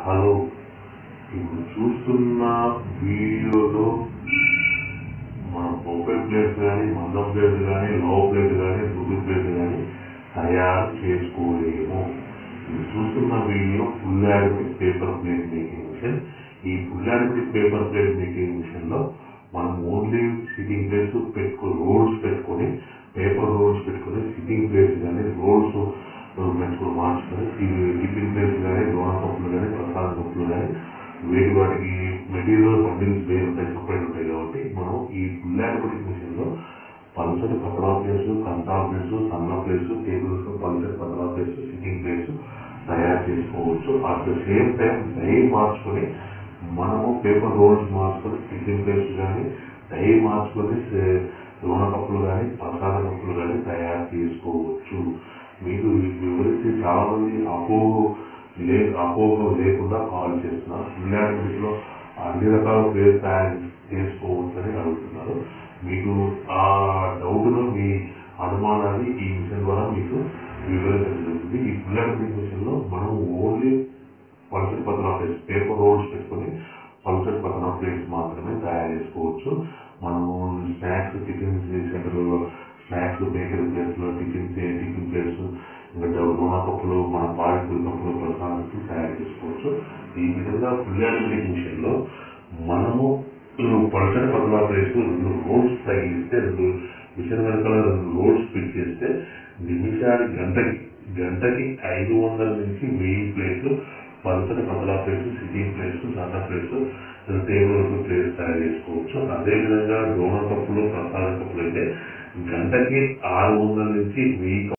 hello ఇప్పుడు చూస్తున్న వీడియోలో మనం ఓపెన్ ప్లేస్ కానీ మందం ప్లేస్ కానీ లో ప్లేస్ కానీ దుడ్డు ప్లేస్ కానీ తయారు చేసుకోలేము ఇది చూస్తున్న video full automatic paper plate making machine ఈ full automatic paper plate making machine లో మనం ఓన్లీ సిట్టింగ్ ప్లేస్ పెట్టుకుని రోల్స్ పెట్టుకొని పేపర్ రోల్స్ పెట్టుకొని సిట్టింగ్ ప్లేస్ కానీ రోల్స్ పెట్టుకుని మార్చుకొని టిఫిన్ ప్లేస్ కానీ దోణ కప్పులు కానీ ప్రసాద కప్పులు కానీ వేటి వాటికి మెటీరియల్ బండిల్స్ వేరు ఉంటాయి సపరేట్ ఉంటాయి కాబట్టి మనం ఈ ఫుల్ యాడమిక్ మిషన్ లో పల్సర్ పతలా ప్లేస్ కంటా ప్లేస్ సన్న ప్లేస్ టేబుల్స్ పల్సర్ పతలా ప్లేస్ సిట్టింగ్ ప్లేస్ తయారు చేసుకోవచ్చు at the same time die మార్చుకొని మనము పేపర్ రోల్స్ మార్చుకొని సిట్టింగ్ ప్లేస్ కానీ డై మార్చుకొని లోన కప్పులు కానీ ప్రసాద కప్పులు కానీ తయారు చేసుకోవచ్చు మీకు ఈ వివరించి చాలా మంది అపోహ లే అపోహ లేకుండా కాల్ చేస్తున్నారు ఫుల్ లో అన్ని రకాల ప్లేస్ తయారు చేసుకోవచ్చని అడుగుతున్నారు మీకు ఆ డౌట్ లో మీ అనుమానాన్ని ఈ మిషన్ ద్వారా మీకు వివరించడం జరుగుతుంది ఈ ఫుల్ మిషన్ లో మనం ఓన్లీ పల్సర్ పతనా ప్లేస్ పేపర్ రోల్స్ పెట్టుకొని పల్సర్ పతనా ప్లేట్స్ మాత్రమే తయారు చేసుకోవచ్చు మనము స్నాక్స్ టిఫిన్ సెంటర్లో స్నాక్స్ బేకరీ ప్లేస్ లో టిఫిన్ టిఫిన్ ప్లేట్స్ ఇంకా డోనా కప్పులు మన పాలకూర కప్పులు ప్రసాదానికి తయారు చేసుకోవచ్చు ఈ విధంగా ఫుల్ యానిమేటిక్ మిషన్ లో మనము పల్సర్ పతనా ప్లేట్స్ రెండు రోల్స్ తగిలిస్తే రెండు మిషన్ వెనకాల రెండు రోల్స్ ఫిట్ చేస్తే నిమిషానికి గంటకి గంటకి ఐదు వందల నుంచి వెయ్యి ప్లేట్లు పల్సర్ పతలా ప్లేట్స్ సిట్టింగ్ ప్లేట్స్ సన్న ప్లేట్స్ టేబుల్ ప్లేట్స్ తయారు చేసుకోవచ్చు అదేవిధంగా డోనా కప్పులు ప్రసాద కప్పులు అయితే గంటకి ఆరు వందల నుంచి వెయ్యి